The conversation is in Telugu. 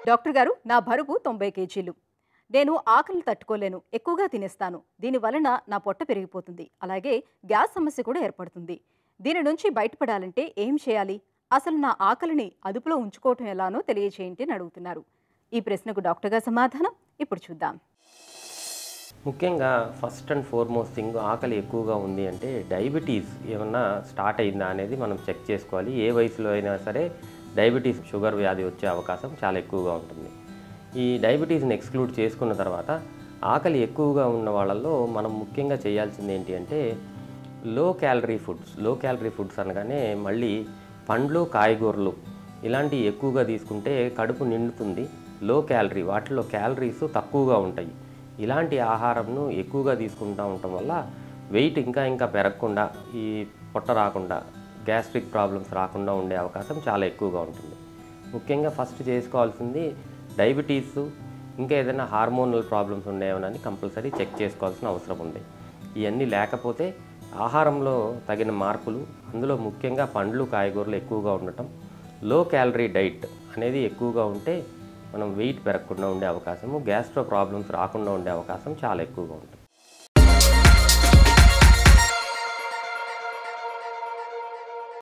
డాక్టర్ గారు నా బరువు తొంభై కేజీలు నేను ఆకలి తట్టుకోలేను ఎక్కువగా తినేస్తాను దీని వలన నా పొట్ట పెరిగిపోతుంది అలాగే గ్యాస్ సమస్య కూడా ఏర్పడుతుంది దీని నుంచి బయటపడాలంటే ఏం చేయాలి అసలు నా ఆకలిని అదుపులో ఉంచుకోవటం ఎలానో తెలియచేయండి అని అడుగుతున్నారు ఈ ప్రశ్నకు డాక్టర్ గారి సమాధానం ఇప్పుడు చూద్దాం ముఖ్యంగా ఫస్ట్ అండ్ ఫార్మోస్ట్ థింగ్ ఆకలి ఎక్కువగా ఉంది అంటే డయాబెటీస్ ఏమన్నా స్టార్ట్ అయిందా అనేది మనం చెక్ చేసుకోవాలి ఏ వయసులో అయినా సరే డయాబెటీస్ షుగర్ వ్యాధి వచ్చే అవకాశం చాలా ఎక్కువగా ఉంటుంది ఈ డయాబెటీస్ని ఎక్స్క్లూడ్ చేసుకున్న తర్వాత ఆకలి ఎక్కువగా ఉన్న వాళ్ళల్లో మనం ముఖ్యంగా చేయాల్సింది ఏంటి అంటే low calorie foods low calorie foods అనగానే మళ్ళీ పండ్లు కాయగూరలు ఇలాంటివి ఎక్కువగా తీసుకుంటే కడుపు నిండుతుంది లో క్యాలరీ వాటిలో క్యాలరీస్ తక్కువగా ఉంటాయి ఇలాంటి ఆహారంను ఎక్కువగా తీసుకుంటూ ఉండటం వల్ల వెయిట్ ఇంకా ఇంకా పెరగకుండా ఈ పొట్ట రాకుండా గ్యాస్ట్రిక్ ప్రాబ్లమ్స్ రాకుండా ఉండే అవకాశం చాలా ఎక్కువగా ఉంటుంది ముఖ్యంగా ఫస్ట్ చేసుకోవాల్సింది డయాబెటీస్ ఇంకా ఏదైనా హార్మోనల్ ప్రాబ్లమ్స్ ఉన్నాయేమోనని కంపల్సరీ చెక్ చేసుకోవాల్సిన అవసరం ఉంది ఇవన్నీ లేకపోతే ఆహారంలో తగిన మార్పులు అందులో ముఖ్యంగా పండ్లు కాయగూరలు ఎక్కువగా ఉండటం లో క్యాలరీ డైట్ అనేది ఎక్కువగా ఉంటే మనం వెయిట్ పెరగకుండా ఉండే అవకాశము గ్యాస్ట్రో ప్రాబ్లమ్స్ రాకుండా ఉండే అవకాశం చాలా ఎక్కువగా ఉంటుంది